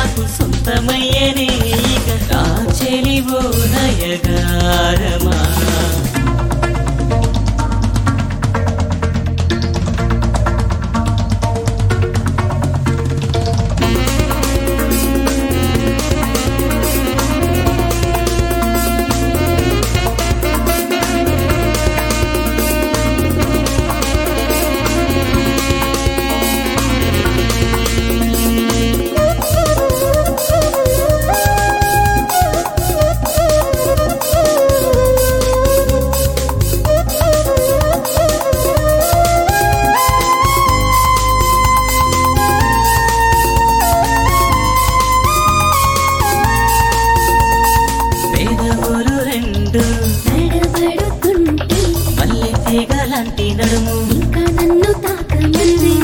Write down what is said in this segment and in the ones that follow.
నాకు సొంతమయ్యనే ఇక నా చెలివో నయగారమా పేదవులు రెండు నడబడుతుంటే మల్లె తీగలాంటి నడుము ఇంకా నన్ను తాకమంది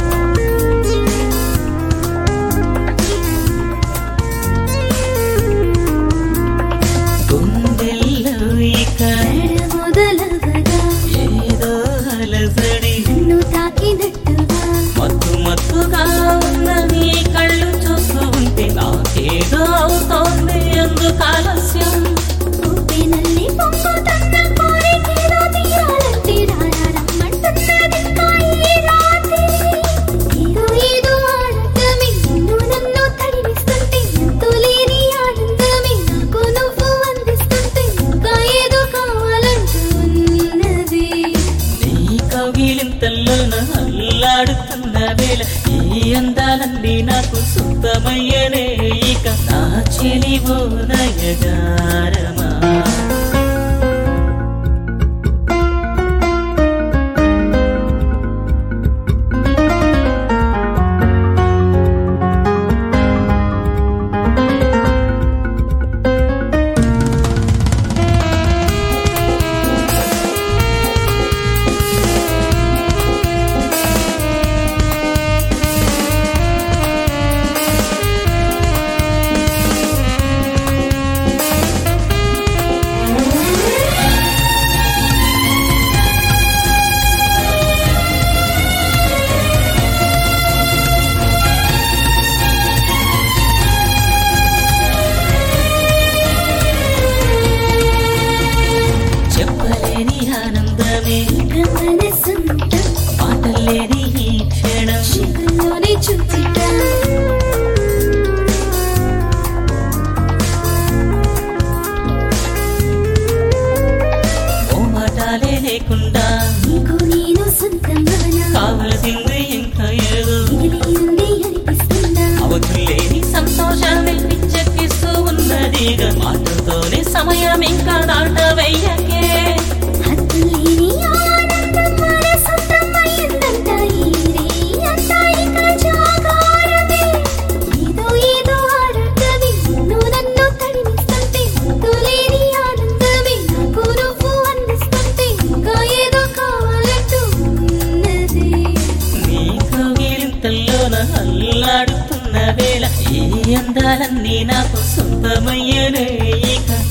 గుండెల్లో ఇక నడ మొదలవగా ఏదో అలజడి నన్ను తాకినట్టుగా మత్తు మత్తుగా ఉన్న నీ కళ్ళు చూస్తూ ఉంటే నాకేదో అవుతోంది ఎందుకు ఆలస్యం ఊపినల్లి పొంగుతున్న కోరికేదో తీరాలంటే రారా రమ్మంటున్నదింకా ఈ రాత్రి. ఏదో ఏదో ఆనందమే నిన్ను నన్ను తడిమిస్తుంటే అంతులేని ఆనందమే నాకు నువ్వు అందిస్తుంటే ఇంకా ఏదో కావాలంటున్నది నీ కవిలింతల్లోన అల్లాడుతున్న వేళ ఈ అందాలన్నీ నాకు సొంతమయ్యనే ఇక నా చెలివో నయగారమా చెప్పలేని ఆనందమే మనసంతా మాటలేని ఈ క్షణం శివలోనే చూపిటా ఓ మాటాలే లేకుండా నీకు నేను సొంతంగానా కావలసింది ఇంకా ఏదో మిగిలింది అనిపిస్తుందా అవధులేని సంతోషాన్ని పిచ్చెక్కిస్తూ ఉన్నదిగా మాటతోనే సమయం ఇంకా దాటవయ్యకే హద్దులేని ఆనందం మన సొంతమైందంట ఈ రే అంతా ఇక జాగారమే ఏదో ఏదో ఆరాటమే నిన్ను నన్ను తడిమిస్తుంటే హద్దులేని ఆనందమే నాకు నువ్వు అందిస్తుంటే ఇంకా ఏదో కావాలంటూ ఉన్నది నీ కవిలింతల్లోన అల్లాడుతున్న వేళ ఈ అందాలన్నీ నాకు సొంతమయ్యనే ఇక